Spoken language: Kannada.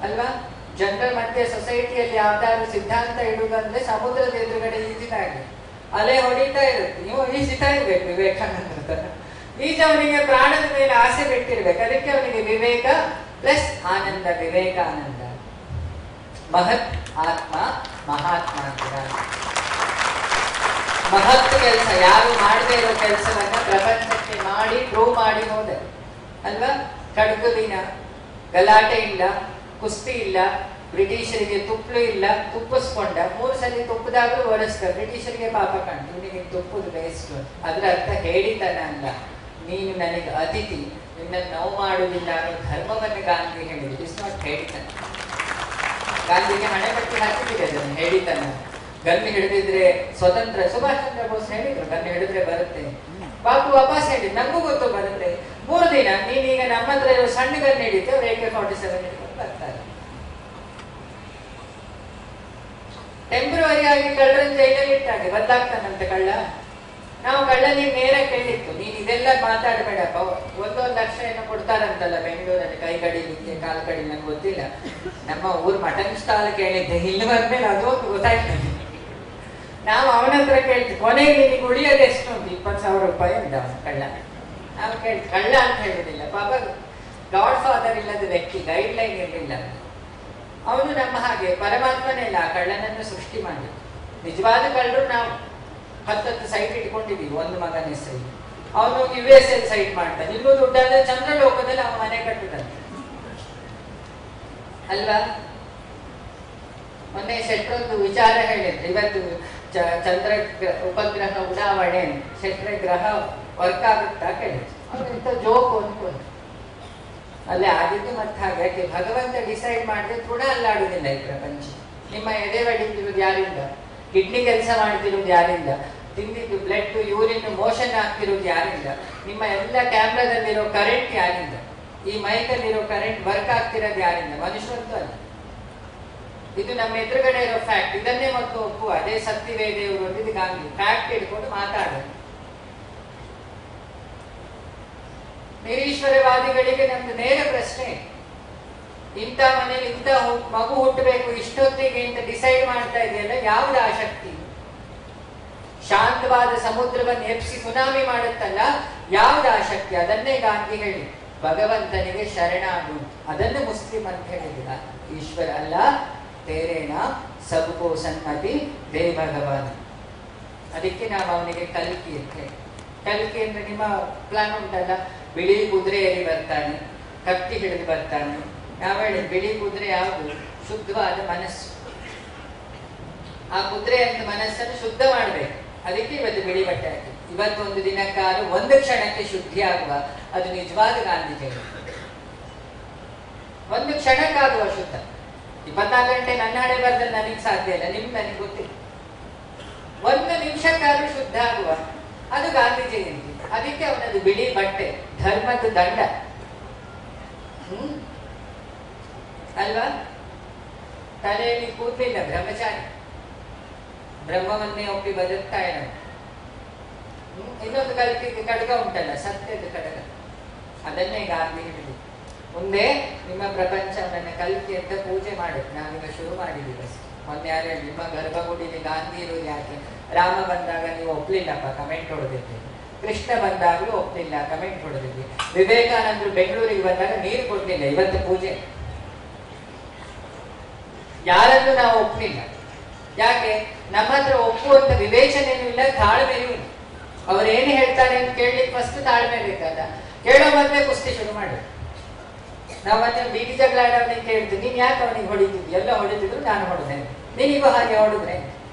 ಅಲ್ವಾ ಜನರ ಮಧ್ಯೆ ಸೊಸೈಟಿಯಲ್ಲಿ ಯಾವ್ದಾದ್ರು ಸಿದ್ಧಾಂತ ಇಡುವುದಂದ್ರೆ ಸಮುದ್ರದ ಎದುರುಗಡೆ ಈಜಿದಾಗೆ ಅಲೆ ಹೊಡಿತಾ ಇರುತ್ತೆ ನೀವು ಈಜಿತಾ ಇರ್ಬೇಕು ವಿವೇಕಾನಂದ ತರ ಈಜ ಅವನಿಗೆ ಪ್ರಾಣದ ಮೇಲೆ ಆಸೆ ಬಿಟ್ಟಿರ್ಬೇಕು ಅದಕ್ಕೆ ಅವನಿಗೆ ವಿವೇಕ ಪ್ಲಸ್ ಆನಂದ ವಿವೇಕಾನಂದ ಮಹತ್ ಆತ್ಮ ಮಹಾತ್ಮ ಅಂತೀರ ಮಹತ್ ಕೆಲಸ ಯಾರು ಮಾಡದೇ ಇರೋ ಕೆಲಸವನ್ನ ಪ್ರಪಂಚಕ್ಕೆ ಮಾಡಿ ಪ್ರೂವ್ ಮಾಡಿ ಹೋದೆ ಅಲ್ವಾ ಕಡ್ಗುಲಿನ ಗಲಾಟೆ ಇಲ್ಲ ಕುಸ್ತಿ ಇಲ್ಲ ಬ್ರಿಟಿಷರಿಗೆ ತುಪ್ಪಲು ಇಲ್ಲ ತುಪ್ಪಿಸ್ಕೊಂಡ ಮೂರು ಸಲ ತುಪ್ಪದಾದ್ರೂ ಒರೆಸ್ಕ ಬ್ರಿಟಿಷರಿಗೆ ಪಾಪ ಕಾಣ್ತು ಇವನಿಗೆ ತುಪ್ಪದ ವೇಸ್ಟ್ ಅದ್ರ ಅರ್ಥ ಹೇಳಿತನ ಅಲ್ಲ ನೀನು ನನಗೆ ಅತಿಥಿ ನಿನ್ನ ನೋವು ಮಾಡುವುದಿಲ್ಲ ಅನ್ನೋ ಧರ್ಮವನ್ನು ಗಾಂಧಿ ಹೇಳಿದ್ರು ಇಟ್ಸ್ ನಾಟ್ ಹೇಳಿತನ ಗಾಂಧಿಗೆ ಹಣೆ ಪಟ್ಟಿ ಹಾಕಿಬಿಟ್ಟಿದೆ ಅದನ್ನು ಹೇಳಿತನ ಗನ್ ಹಿಡಿದಿದ್ರೆ ಸ್ವತಂತ್ರ ಸುಭಾಷ್ ಚಂದ್ರ ಬೋಸ್ ಹೇಳಿದ್ರು ಗನ್ ಹಿಡಿದ್ರೆ ಬರುತ್ತೆ ಬಾಪು ವಾಪಸ್ ಹೇಳಿ ನಂಗೂ ಗೊತ್ತು ಬರುತ್ತೆ ಮೂರು ದಿನ ನೀನೀಗ ನಮ್ಮ ಹತ್ರ ಇರೋ ಸಣ್ಣ ಗನ್ ಹಿಡಿತು ಅವ್ರು ಎ ಕೆ ಫಾರ್ಟಿ ಸೆವೆನ್ ಹಿಡ್ಕೊಂಡು ಬರ್ತಾರೆ ಟೆಂಪ್ರವರಿ ಆಗಿ ಕಳ್ಳರನ್ನ ಜೈಲಲ್ಲಿ ಇಟ್ಟಾಗೆ ಬದಲಾಗ್ತಾನಂತೆ ಕಳ್ಳ ನಾವು ಕಳ್ಳನಿಗೆ ನೇರ ಕೇಳಿತ್ತು ನೀನ್ ಇದೆಲ್ಲ ಮಾತಾಡಬೇಡಪ್ಪ ಒಂದೊಂದು ಲಕ್ಷ ಏನೋ ಕೊಡ್ತಾರಂತಲ್ಲ ಬೆಂಗಳೂರಲ್ಲಿ ಕೈ ಕಡಿಲಿಕ್ಕೆ ಕಾಲು ಕಡಿ ನಂಗೆ ಗೊತ್ತಿಲ್ಲ ನಮ್ಮ ಊರ್ ಮಟನ್ ಸ್ಟಾಲ್ ಕೇಳಿದ್ದೆ ಇಲ್ಲಿ ಬಂದ್ಮೇಲೆ ಅದು ಒಂದು ಗೊತ್ತಾಯ್ತು ನನಗೆ. ನಾವು ಅವನ ಹತ್ರ ಕೇಳ್ತೀವಿ ಕೊನೆಗೆ ನಿನಗೆ ಉಳಿಯೋದು ಎಷ್ಟು ಅಂತ ಇಪ್ಪತ್ತು ಸಾವಿರ ರೂಪಾಯಿ ಉಂಟ ಅವನು ಕಳ್ಳ ನಾವು ಕೇಳಿ ಕಳ್ಳ ಅಂತ ಹೇಳುದಿಲ್ಲ ಪಾಪ ಗಾಡ್ ಫಾದರ್ ಇಲ್ಲದ ವ್ಯಕ್ತಿ ಗೈಡ್ ಲೈನ್ ಇರಲಿಲ್ಲ ಅವನು ನಮ್ಮ ಹಾಗೆ ಪರಮಾತ್ಮನೇ ಇಲ್ಲ ಆ ಕಳ್ಳನನ್ನು ಸೃಷ್ಟಿ ಮಾಡಿ ನಿಜವಾದ ಕಳ್ಳರು ನಾವು ಹತ್ತತ್ತು ಸೈಟ್ ಇಟ್ಕೊಂಡಿದ್ದೀವಿ ಒಂದು ಮಗನ ಹೆಸರಿಗೆ ಅವನು ಯು ಎಸ್ ಎಲ್ ಸೈಟ್ ಮಾಡ್ತಾನೆ ಇನ್ನೂ ದುಡ್ಡಾದ್ರೆ ಚಂದ್ರಲೋಕದಲ್ಲಿ ಅವನ ಮನೆ ಕಟ್ಟಿದ್ದಾನೆ ಅಲ್ವಾ ಮೊನ್ನೆ ಶೆಟ್ರೊಂದು ವಿಚಾರ ಹೇಳಿದ್ರು ಇವತ್ತು ಚ- ಚಂದ್ರ ಗ್ರ- ಉಪಗ್ರಹ ಉಡಾವಣೆ ಶೆಟ್ರ ಗ್ರಹ ವರ್ಕ್ ಆಗುತ್ತಾ ಕೇಳಿದ್ರು ಅವ್ರೆಂತ ಜೋಕ್ ಅನ್ಕೊಂಡು ಅಲ್ಲೇ ಆಗಿದ್ದು ಮತ್ತೆ ಹಾಗೆ ಯಾಕೆ ಭಗವಂತ ಡಿಸೈಡ್ ಮಾಡಿದ್ರೆ ತೃಣ ಅಲ್ಲಾಡುದಿಲ್ಲ ಈ ಪ್ರಪಂಚ ನಿಮ್ಮ ಎದೆ ಹೊಡಿತಿರೋದು ಯಾರಿಂದ ಕಿಡ್ನಿ ಕೆಲಸ ಮಾಡ್ತಿರೋದು ಯಾರಿಂದ ತಿಂದಿದ್ದು ಬ್ಲಡ್ ಯೂರಿನ್ ಮೋಷನ್ ಆಗ್ತಿರೋದು ಯಾರಿಂದ ನಿಮ್ಮ ಎಲ್ಲ ಕ್ಯಾಮ್ರಾದಲ್ಲಿರೋ ಕರೆಂಟ್ ಯಾರಿಂದ ಈ ಮೈಕಲ್ಲಿರೋ ಕರೆಂಟ್ ವರ್ಕ್ ಆಗ್ತಿರೋದು ಯಾರಿಂದ ಮನುಷ್ಯರಂತೂ ಅಲ್ಲ ಇದು ನಮ್ಮ ಎದುರುಗಡೆ ಇರೋ ಫ್ಯಾಕ್ಟ್ ಇದನ್ನೇ ಮತ್ತು ಒಪ್ಪು ಅದೇ ಸತ್ಯವೇ ದೇವರು ಅಂದಿದ್ದು ಗಾಂಧಿ ಫ್ಯಾಕ್ಟ್ ಹಿಡ್ಕೊಂಡು ಮಾತಾಡೋದು ನಿರೀಶ್ವರವಾದಿಗಳಿಗೆ ನಮ್ದು ನೇರ ಪ್ರಶ್ನೆ ಇಂಥ ಮನೇಲಿ ಇಂಥ ಹು- ಮಗು ಹುಟ್ಟಬೇಕು ಇಷ್ಟೊತ್ತಿಗೆ ಅಂತ ಡಿಸೈಡ್ ಮಾಡ್ತಾ ಇದೆಯಲ್ಲ ಯಾವ್ದು ಆ ಶಕ್ತಿ ಶಾಂತವಾದ ಸಮುದ್ರವನ್ನು ಎಪ್ಸಿ ಸುನಾಮಿ ಮಾಡುತ್ತಲ್ಲ ಯಾವ್ದು ಆ ಶಕ್ತಿ ಅದನ್ನೇ ಗಾಂಧಿ ಹೇಳಿ ಭಗವಂತನಿಗೆ ಶರಣಾಗು ಅದನ್ನು ಮುಸ್ಲಿಂ ಅಂತ ಹೇಳಿದಿಲ್ಲ ಈಶ್ವರ ಅಲ್ಲ ತೇರೇನ ಸಬಕೋ ಸನ್ಮತಿ ದೇ ಭಗವಾನ್ ಅದಕ್ಕೆ ನಾವು ಅವನಿಗೆ ಕಲ್ಕಿ ಅಂತ ಹೇಳಿ ಕಲ್ಕಿ ಅಂದ್ರೆ ನಿಮ್ಮ ಪ್ಲಾನ್ ಉಂಟಲ್ಲ ಬಿಳಿ ಕುದುರೆಯಲ್ಲಿ ಬರ್ತಾನೆ ಕತ್ತಿ ಹಿಡಿದು ಬರ್ತಾನೆ ನಾವು ಹೇಳಿ ಬಿಳಿ ಕುದುರೆ ಯಾವುದು ಶುದ್ಧವಾದ ಮನಸ್ಸು ಆ ಕುದುರೆ ಅಂತ ಮನಸ್ಸನ್ನು ಶುದ್ಧ ಮಾಡ್ಬೇಕು ಅದಕ್ಕೆ ಇವತ್ತು ಬಿಳಿ ಬಟ್ಟೆ ಹಾಕಿ ಇವತ್ತು ಒಂದು ದಿನಕ್ಕಾದ್ರೂ ಒಂದು ಕ್ಷಣಕ್ಕೆ ಶುದ್ಧಿ ಆಗುವ ಅದು ನಿಜವಾದ ಗಾಂಧಿ ಜಯಂತಿ ಒಂದು ಕ್ಷಣಕ್ಕಾಗುವ ಶುದ್ಧ ಇಪ್ಪತ್ನಾಲ್ಕು ಗಂಟೆ ನನ್ನ ಹಣೆ ಬರ್ದಲ್ಲಿ ನನಗೆ ಸಾಧ್ಯ ಇಲ್ಲ ನಿಮ್ ನನಗೆ ಗೊತ್ತಿಲ್ಲ ಒಂದು ನಿಮಿಷಕ್ಕಾದ್ರೂ ಶುದ್ಧ ಆಗುವ ಅದು ಗಾಂಧಿ ಜಯಂತಿ ಅದಕ್ಕೆ ಅವನದು ಬಿಳಿ ಬಟ್ಟೆ ಧರ್ಮದ ದಂಡ ಹ್ಮ್ ಅಲ್ವಾ ತಲೆಯಲ್ಲಿ ಕೂದಲಿಲ್ಲ ಬ್ರಹ್ಮಚಾರಿ ಬ್ರಹ್ಮವನ್ನೇ ಒಪ್ಪಿ ಬದುಕ್ತಾ ಇರೋದು ಹ್ಮ್? ಇನ್ನೊಂದು ಕಲ್ಪಿಗೆ ಕಡಗ ಉಂಟಲ್ಲ ಸತ್ಯದ ಕಡಗ ಅದನ್ನೇ ಗಾಂಧಿ ಹೇಳಿದ್ರು ಮುಂದೆ ನಿಮ್ಮ ಪ್ರಪಂಚವನ್ನ ಕಲ್ಕಿ ಅಂತ ಪೂಜೆ ಮಾಡು ನಾವೀಗ ಶುರು ಮಾಡಿದ್ದೀವಿ ಅಷ್ಟೇ. ಮೊನ್ನೆ ಯಾರು ಹೇಳಿ, ನಿಮ್ಮ ಗರ್ಭಗುಡಿಲಿ ಗಾಂಧಿ ಇರೋದು ಯಾಕೆ ರಾಮ ಬಂದಾಗ ನೀವು ಒಪ್ಲಿಲ್ಲಪ್ಪ ಕಮೆಂಟ್ ಹೊಡೆದಿದ್ರಿ ಕೃಷ್ಣ ಬಂದಾಗಲೂ ಒಪ್ಲಿಲ್ಲ ಕಮೆಂಟ್ ಹೊಡೆದಿದ್ವಿ ವಿವೇಕಾನಂದರು ಬೆಂಗಳೂರಿಗೆ ಬಂದಾಗ ನೀರು ಕೊಡ್ಲಿಲ್ಲ ಇವತ್ತು ಪೂಜೆ ಯಾರನ್ನು ನಾವು ಒಪ್ಪಲಿಲ್ಲ ಯಾಕೆ ನಮ್ಮ ಹತ್ರ ಒಪ್ಪುವಂತ ವಿವೇಚನೆನೂ ಇಲ್ಲ ತಾಳ್ಮೆನೂ ಇಲ್ಲ ಅವ್ರೇನು ಹೇಳ್ತಾರೆ ಅಂತ ಕೇಳಲಿಕ್ಕೆ ಫಸ್ಟ್ ತಾಳ್ಮೆ ಬೇಕಲ್ಲ ಕೇಳೋ ಮೊದಲೇ ಕುಸ್ತಿ ಶುರು ಮಾಡಿ ನಾವು ಮೊನ್ನೆ ಬೀದಿ ಜಗಳ ಆಡೋನಿಗೆ ಕೇಳ್ತೀವಿ ನೀನ್ ಯಾಕೆ ಅವನಿಗೆ ಹೊಡಿತಿದ್ವಿ ಎಲ್ಲ ಹೊಡಿತಿದ್ರು ನಾನು ಹೊಡೆದೆ ನೀನಿಗೂ ಹಾಗೆ ಹೊಡೆದ್ರೆ